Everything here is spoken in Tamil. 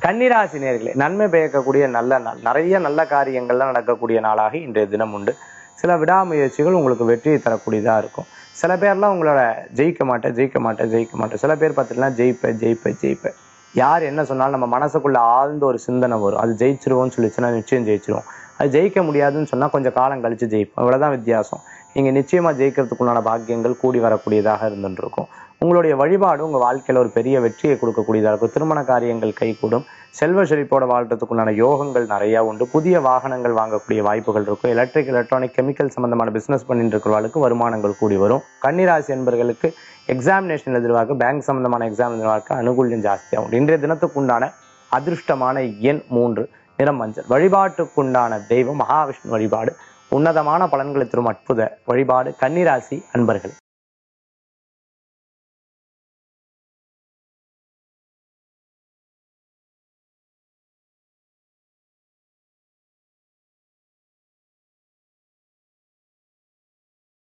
கன்னிராசி நேர்களே நன்மை பயக்கக்கூடிய நல்ல நாள் நிறைய நல்ல காரியங்கள்லாம் நடக்கக்கூடிய நாளாக இன்றைய தினம் உண்டு சில விடாமுயற்சிகள் உங்களுக்கு வெற்றியை தரக்கூடியதா இருக்கும் சில பேர்லாம் உங்களோட ஜெயிக்க மாட்டேன் ஜெயிக்க மாட்டேன் ஜெயிக்க மாட்டேன் சில பேர் பார்த்தீங்கன்னா ஜெயிப்பேன் ஜெயிப்பேன் ஜெயிப்பேன் யார் என்ன சொன்னாலும் நம்ம மனசுக்குள்ள ஆழ்ந்த ஒரு சிந்தனை வரும் அது ஜெயிச்சிருவோம்னு சொல்லிச்சுன்னா நிச்சயம் ஜெயிச்சிருவோம் அது ஜெயிக்க முடியாதுன்னு சொன்னா கொஞ்சம் காலம் கழிச்சு ஜெயிப்போம் இவ்வளவுதான் வித்தியாசம் நீங்க நிச்சயமா ஜெயிக்கிறதுக்குண்டான பாக்கியங்கள் கூடி வரக்கூடியதாக இருந்துட்டு இருக்கும் உங்களுடைய வழிபாடு உங்க வாழ்க்கையில ஒரு பெரிய வெற்றியை கொடுக்கக்கூடியதா இருக்கும் திருமண காரியங்கள் கைகூடும் செல்வ செழிப்போட வாழ்றதுக்குண்டான யோகங்கள் நிறைய உண்டு புதிய வாகனங்கள் வாங்கக்கூடிய வாய்ப்புகள் இருக்கும் எலக்ட்ரிக் எலக்ட்ரானிக் கெமிக்கல் சம்பந்தமான பிசினஸ் பண்ணிட்டு இருக்கிறவர்களுக்கு வருமானங்கள் கூடி வரும் கன்னிராசி என்பவர்களுக்கு எக்ஸாமினேஷன் எதிர்வாக பேங்க் சம்பந்தமான எக்ஸாம் எதிர்வாக அனுகூல்யம் ஜாஸ்தியாகும் இன்றைய தினத்துக்குண்டான அதிர்ஷ்டமான எண் மூன்று நிறம் மஞ்சள் வழிபாட்டுக்குண்டான தெய்வம் மகாவிஷ்ணு வழிபாடு உன்னதமான பலன்களை தரும் அற்புத வழிபாடு கன்னிராசி அன்பர்கள்